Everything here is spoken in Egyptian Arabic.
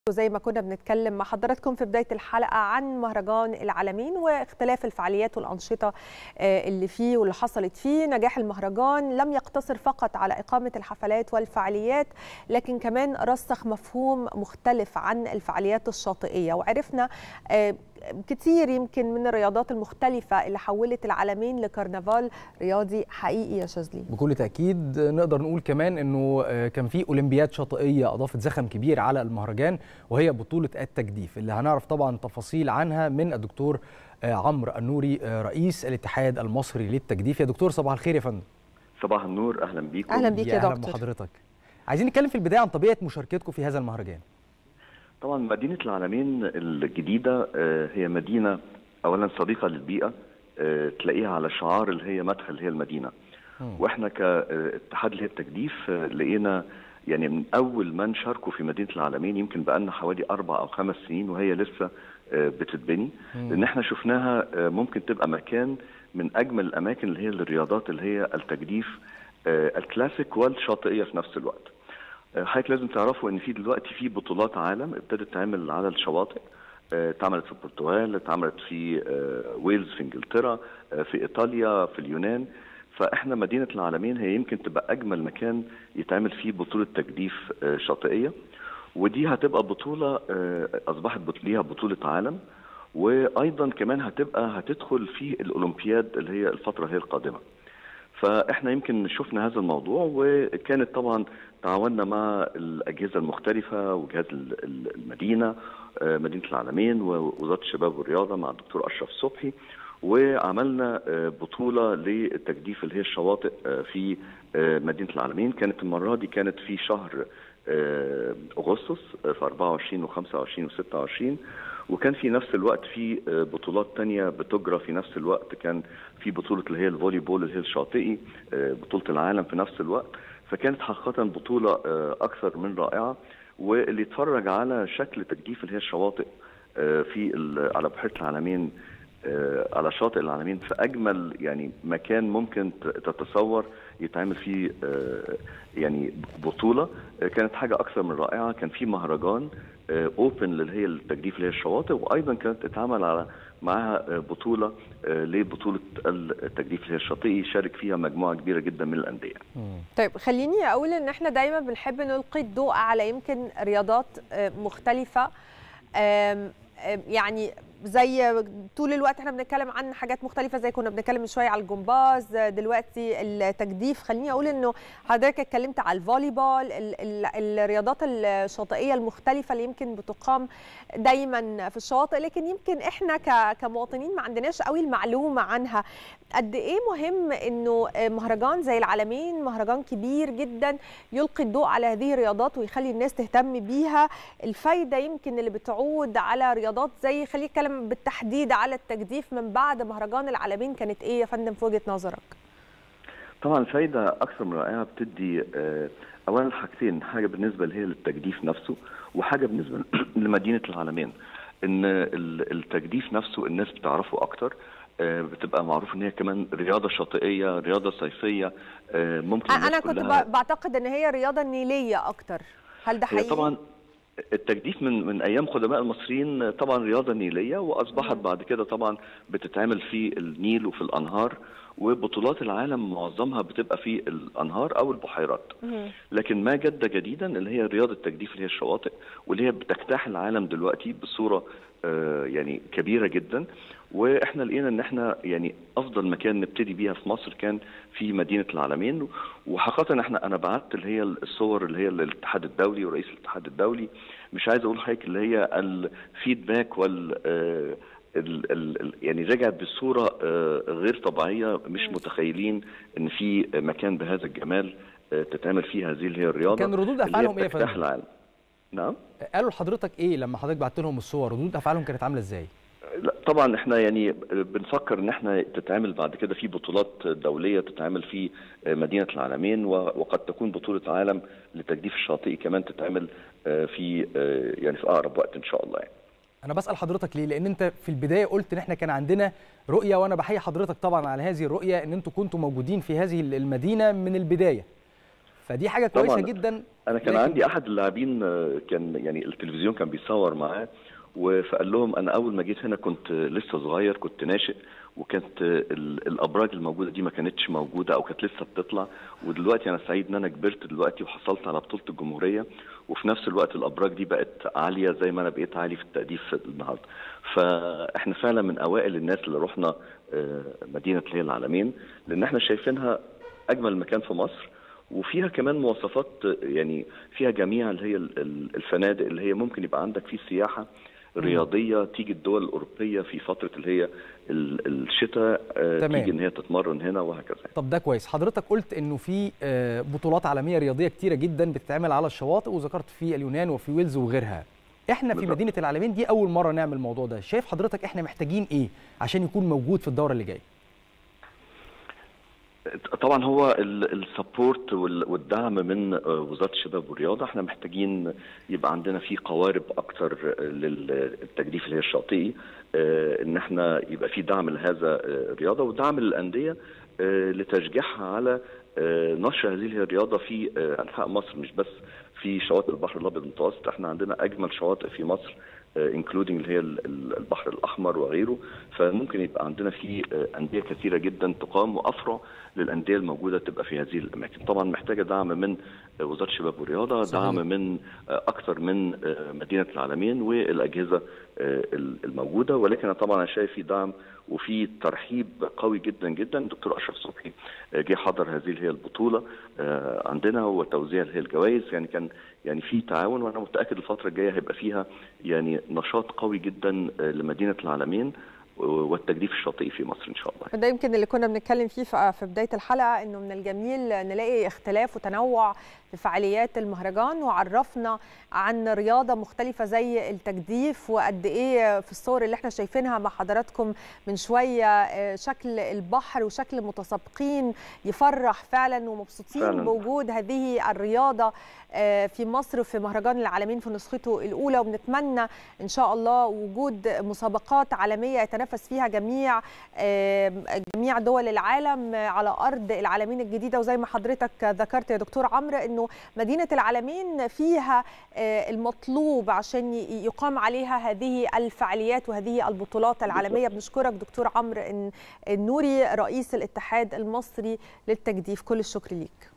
زي ما كنا بنتكلم مع حضراتكم في بداية الحلقة عن مهرجان العالمين واختلاف الفعاليات والأنشطة اللي فيه واللي حصلت فيه نجاح المهرجان لم يقتصر فقط على إقامة الحفلات والفعاليات لكن كمان رسخ مفهوم مختلف عن الفعاليات الشاطئية وعرفنا كتير يمكن من الرياضات المختلفة اللي حولت العالمين لكرنفال رياضي حقيقي يا شاذلي بكل تأكيد نقدر نقول كمان أنه كان في أولمبياد شاطئية أضافت زخم كبير على المهرجان وهي بطولة التجديف اللي هنعرف طبعا تفاصيل عنها من الدكتور عمرو النوري رئيس الاتحاد المصري للتجديف يا دكتور صباح الخير يا فندم صباح النور أهلا بيكم أهلا بيك يا, يا دكتور أهلا بحضرتك عايزين نتكلم في البداية عن طبيعة مشاركتكم في هذا المهرجان طبعا مدينة العالمين الجديدة هي مدينة أولا صديقة للبيئة تلاقيها على شعار اللي هي مدخل هي المدينة واحنا كاتحاد اللي هي التجديف لقينا يعني من أول من شاركوا في مدينة العالمين يمكن بقالنا حوالي أربع أو خمس سنين وهي لسه بتتبني لأن احنا شفناها ممكن تبقى مكان من أجمل الأماكن اللي هي الرياضات اللي هي التجديف الكلاسيك والشاطئية في نفس الوقت. حضرتك لازم تعرفوا ان في دلوقتي في بطولات عالم ابتدت تعمل على الشواطئ اتعملت في البرتغال اتعملت في ويلز في انجلترا في ايطاليا في اليونان فاحنا مدينه العالمين هي يمكن تبقى اجمل مكان يتعمل فيه بطوله تجديف شاطئيه ودي هتبقى بطوله اصبحت ليها بطوله عالم وايضا كمان هتبقى هتدخل في الاولمبياد اللي هي الفتره هي القادمه فاحنا يمكن شفنا هذا الموضوع وكانت طبعا تعاوننا مع الاجهزه المختلفه وجهاز المدينه مدينه العالمين ووزاره الشباب والرياضه مع الدكتور اشرف صبحي وعملنا بطوله للتجديف اللي هي الشواطئ في مدينه العالمين كانت المره دي كانت في شهر اغسطس في 24 و25 و26 وكان في نفس الوقت في بطولات تانية بتجرى في نفس الوقت كان في بطولة اللي هي الفولي بول اللي هي الشاطئي بطولة العالم في نفس الوقت فكانت حقيقة بطولة أكثر من رائعة واللي يتفرج على شكل تجديف اللي هي الشواطئ في على بحيرة العالمين على شاطئ العالمين في أجمل يعني مكان ممكن تتصور يتعمل فيه يعني بطولة كانت حاجة أكثر من رائعة كان في مهرجان اوبن اللي هي التجديف اللي هي الشواطئ وايضا كانت اتعمل على معاها بطوله لبطوله التجديف اللي هي الشاطئي شارك فيها مجموعه كبيره جدا من الانديه. طيب خليني اقول ان احنا دايما بنحب نلقي الضوء على يمكن رياضات مختلفه يعني زي طول الوقت احنا بنتكلم عن حاجات مختلفه زي كنا بنتكلم من شويه على الجمباز دلوقتي التجديف خليني اقول انه حضرتك اتكلمت على الفولي بول الرياضات الشاطئيه المختلفه اللي يمكن بتقام دايما في الشواطئ لكن يمكن احنا كمواطنين ما عندناش قوي المعلومه عنها قد ايه مهم انه مهرجان زي العالمين مهرجان كبير جدا يلقي الضوء على هذه الرياضات ويخلي الناس تهتم بيها الفايده يمكن اللي بتعود على رياضات زي خلينا نتكلم بالتحديد على التجديف من بعد مهرجان العالمين كانت ايه يا فندم في وجهه نظرك؟ طبعا فايده اكثر من رائعه بتدي اولا حاجتين حاجه بالنسبه اللي هي للتجديف نفسه وحاجه بالنسبه لمدينه العالمين ان التجديف نفسه الناس بتعرفه اكتر بتبقى معروف ان هي كمان رياضه شاطئيه رياضه صيفيه ممكن انا كنت بعتقد ان هي رياضه نيليه اكتر هل ده حقيقي؟ طبعا التجديف من من ايام قدماء المصريين طبعا رياضه نيليه واصبحت بعد كده طبعا بتتعمل في النيل وفي الانهار وبطولات العالم معظمها بتبقى في الانهار او البحيرات لكن ما جد جديدا اللي هي رياضه التجديف اللي هي الشواطئ واللي هي بتجتاح العالم دلوقتي بصوره يعني كبيره جدا واحنا لقينا ان احنا يعني افضل مكان نبتدي بيها في مصر كان في مدينه العالمين وحقيقه احنا انا بعت اللي هي الصور اللي هي للاتحاد الدولي ورئيس الاتحاد الدولي مش عايز اقول لحضرتك اللي هي الفيدباك وال ال ال يعني رجعت بصوره غير طبيعيه مش متخيلين ان في مكان بهذا الجمال تتعمل فيه هذه اللي هي الرياضه كان ردود افعالهم ايه يا فندم؟ العالم نعم قالوا لحضرتك ايه لما حضرتك بعت لهم الصور ردود افعالهم كانت عامله ازاي؟ لا طبعا احنا يعني بنفكر ان احنا تتعمل بعد كده في بطولات دوليه تتعمل في مدينه العالمين وقد تكون بطوله عالم لتجديف الشاطئي كمان تتعمل في يعني في اقرب وقت ان شاء الله يعني. انا بسال حضرتك ليه لان انت في البدايه قلت ان احنا كان عندنا رؤيه وانا بحيي حضرتك طبعا على هذه الرؤيه ان انتم كنتوا موجودين في هذه المدينه من البدايه فدي حاجه كويسه طبعاً. جدا انا كان لكن- عندي احد اللاعبين آه، كان يعني التلفزيون كان بيصور معاه و- فقال لهم انا اول ما جيت هنا كنت آه، لسه صغير كنت ناشئ وكانت آه، ال- الابراج الموجوده دي ما كانتش موجوده او كانت لسه بتطلع ودلوقتي انا سعيد ان انا كبرت دلوقتي وحصلت على بطوله الجمهوريه وفي نفس الوقت الابراج دي بقت عاليه زي ما انا بقيت عالي في التأديف النهارده فاحنا فعلا من اوائل الناس اللي رحنا آه، مدينه اللي هي العالمين لان احنا شايفينها اجمل مكان في مصر وفيها كمان مواصفات يعني فيها جميع اللي هي ال- ال- الفنادق اللي هي ممكن يبقى عندك فيه سياحه رياضيه تيجي الدول الاوروبيه في فتره اللي هي ال- الشتاء آه، تمام. تيجي ان هي تتمرن هنا وهكذا طب ده كويس حضرتك قلت انه في آه، بطولات عالميه رياضيه كتيره جدا بتتعمل على الشواطئ وذكرت في اليونان وفي ويلز وغيرها احنا في بالظبط. مدينه العالمين دي اول مره نعمل الموضوع ده شايف حضرتك احنا محتاجين ايه عشان يكون موجود في الدوره اللي جايه طبعا هو السبورت والدعم من آه، وزاره الشباب والرياضه احنا محتاجين يبقى عندنا في قوارب اكتر آه، للتجديف اللي هي الشاطئي آه، ان احنا يبقى في دعم لهذا آه، الرياضه ودعم للانديه آه، لتشجيعها على آه، نشر هذه الرياضه في آه، انحاء مصر مش بس في شواطئ البحر الابيض المتوسط احنا عندنا اجمل شواطئ في مصر انكلودنج اللي هي ال- ال- البحر الاحمر وغيره فممكن يبقى عندنا في آه، انديه كثيره جدا تقام وافرع للانديه الموجوده تبقى في هذه الاماكن طبعا محتاجه دعم من آه، وزاره الشباب والرياضه صحيح. دعم من آه، اكثر من آه، مدينه العالمين والاجهزه آه، ال- الموجوده ولكن أنا طبعا انا شايف في دعم وفي ترحيب قوي جدا جدا الدكتور اشرف صبحي آه، جه حضر هذه اللي هي البطوله آه، عندنا وتوزيع اللي هي الجوائز يعني كان يعني في تعاون وانا متاكد الفتره الجايه هيبقى فيها يعني نشاط قوي جدا آه، لمدينه العالمين والتجديف الشاطئي في مصر ان شاء الله ده يمكن اللي كنا بنتكلم فيه في في بدايه الحلقه انه من الجميل نلاقي اختلاف وتنوع في فعاليات المهرجان وعرفنا عن رياضه مختلفه زي التجديف وقد ايه في الصور اللي احنا شايفينها مع حضراتكم من شويه آه، شكل البحر وشكل المتسابقين يفرح فعلا ومبسوطين فعلاً. بوجود هذه الرياضه آه، في مصر في مهرجان العالمين في نسخته الاولى وبنتمنى ان شاء الله وجود مسابقات عالميه يتنافس فيها جميع آه، جميع دول العالم آه، على ارض العالمين الجديده وزي ما حضرتك ذكرت يا دكتور عمرو انه مدينه العالمين فيها آه، المطلوب عشان ي- يقام عليها هذه الفعاليات وهذه البطولات العالميه بنشكرك دكتور عمرو النوري رئيس الاتحاد المصري للتجديف كل الشكر ليك